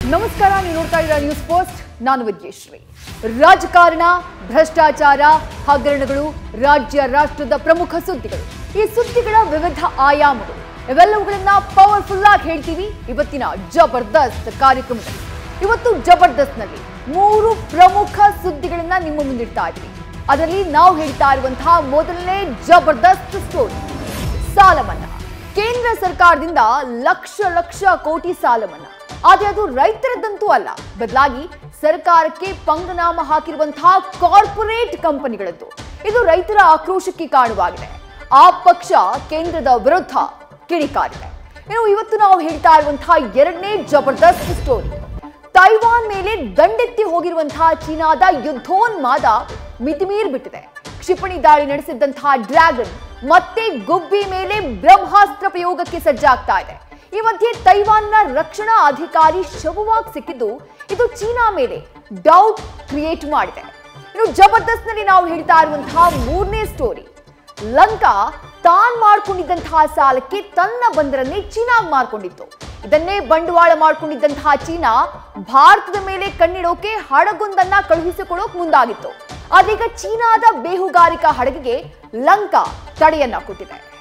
ನಮಸ್ಕಾರ ನೀವು ನೋಡ್ತಾ ಇದ್ದೀರಾ ನ್ಯೂಸ್ ಪೋಸ್ಟ್ ನಾನು ವಿದ್ಯೇಶ್ರೀ ರಾಜಕಾರಣ ಭ್ರಷ್ಟಾಚಾರ ಹಗರಣಗಳು ರಾಜ್ಯ ರಾಷ್ಟ್ರದ ಪ್ರಮುಖ ಸುದ್ದಿಗಳು ಈ ಸುದ್ದಿಗಳ ವಿವಿಧ ಆಯಾಮಗಳು ಇವೆಲ್ಲವುಗಳನ್ನ ಪವರ್ಫುಲ್ ಆಗಿ ಹೇಳ್ತೀವಿ ಇವತ್ತಿನ ಜಬರ್ದಸ್ತ್ ಕಾರ್ಯಕ್ರಮದಲ್ಲಿ ಇವತ್ತು ಜಬರ್ದಸ್ತ್ನಲ್ಲಿ ಮೂರು ಪ್ರಮುಖ ಸುದ್ದಿಗಳನ್ನ ನಿಮ್ಮ ಮುಂದಿಡ್ತಾ ಇದ್ದೀವಿ ಅದರಲ್ಲಿ ನಾವು ಹೇಳ್ತಾ ಇರುವಂತಹ ಮೊದಲನೇ ಜಬರ್ದಸ್ತ್ ಸ್ಟೋರಿ ಸಾಲ ಮನ್ನಾ ಕೇಂದ್ರ ಸರ್ಕಾರದಿಂದ ಲಕ್ಷ ಲಕ್ಷ ಕೋಟಿ ಸಾಲ ಮನ್ನಾ ಆದ್ರೆ ಅದು ರೈತರದ್ದಂತೂ ಅಲ್ಲ ಬದಲಾಗಿ ಸರ್ಕಾರಕ್ಕೆ ಪಂಗನಾಮ ಹಾಕಿರುವಂತಹ ಕಾರ್ಪೊರೇಟ್ ಕಂಪನಿಗಳದ್ದು ಇದು ರೈತರ ಆಕ್ರೋಶಕ್ಕೆ ಕಾರಣವಾಗಿದೆ ಆ ಪಕ್ಷ ಕೇಂದ್ರದ ವಿರುದ್ಧ ಕಿಡಿಕಾರಿದೆ ಇನ್ನು ಇವತ್ತು ನಾವು ಹೇಳ್ತಾ ಇರುವಂತಹ ಎರಡನೇ ಜಬರ್ದಸ್ತ್ ಸ್ಟೋರಿ ತೈವಾನ್ ಮೇಲೆ ದಂಡೆತ್ತಿ ಹೋಗಿರುವಂತಹ ಚೀನಾದ ಯುದ್ಧೋನ್ಮಾದ ಮಿತಿಮೀರ್ ಬಿಟ್ಟಿದೆ ಕ್ಷಿಪಣಿ ದಾಳಿ ನಡೆಸಿದ್ದಂತಹ ಡ್ರ್ಯಾಗನ್ ಮತ್ತೆ ಗುಬ್ಬಿ ಮೇಲೆ ಬ್ರಹ್ಮಾಸ್ತ್ರ ಪ್ರಯೋಗಕ್ಕೆ ಸಜ್ಜಾಗ್ತಾ ಇದೆ ಈ ಮಧ್ಯೆ ತೈವಾನ್ನ ರಕ್ಷಣಾ ಅಧಿಕಾರಿ ಶವವಾಗಿ ಸಿಕ್ಕಿದ್ದು ಇದು ಚೀನಾ ಮೇಲೆ ಡೌಟ್ ಕ್ರಿಯೇಟ್ ಮಾಡಿದೆ ಇನ್ನು ಜಬರ್ದಸ್ತ್ನಲ್ಲಿ ನಾವು ಹೇಳ್ತಾ ಇರುವಂತಹ ಮೂರನೇ ಸ್ಟೋರಿ ಲಂಕಾ ತಾನ್ ಮಾಡ್ಕೊಂಡಿದ್ದಂತಹ ಸಾಲಕ್ಕೆ ತನ್ನ ಬಂದರನ್ನೇ ಚೀನಾಗ್ ಮಾರ್ಕೊಂಡಿತ್ತು ಇದನ್ನೇ ಬಂಡವಾಳ ಮಾಡ್ಕೊಂಡಿದ್ದಂತಹ ಚೀನಾ ಭಾರತದ ಮೇಲೆ ಕಣ್ಣಿಡೋಕೆ ಹಡಗೊಂದನ್ನ ಕಳುಹಿಸಿಕೊಡೋಕ್ ಮುಂದಾಗಿತ್ತು ಆದ್ರೀಗ ಚೀನಾದ ಬೇಹುಗಾರಿಕಾ ಹಡಗಿಗೆ ಲಂಕಾ ತಡೆಯನ್ನ ಕೊಟ್ಟಿದೆ